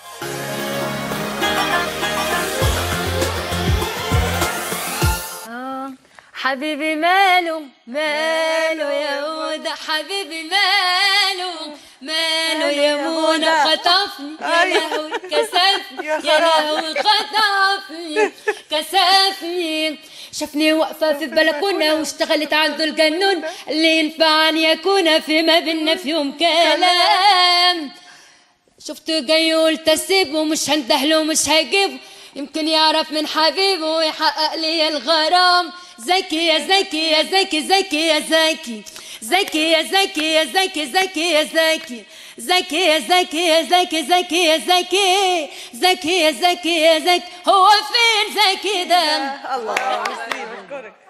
آه، حبيبي ماله ماله يا منى حبيبي ماله ماله يا منى خطفني يا لهوي كسفني يا يا خراب. لهوي خطفني كسفني شافني واقفة في بلكونة واشتغلت عنده الجنون اللي ينفع أن يكون فيما بينا في يوم كلام شفته جاي قلت اسيبه مش هندهله مش هجيبه يمكن يعرف من حبيبه ويحقق لي الغرام زكي يا زكي يا زكي زكي يا زكي زكي يا زكي يا زكي زكي يا زكي زكي يا زكي يا زكي زكي يا زكي زكي يا زكي يا زكي هو فين زكي ده الله يا سيدي اشكرك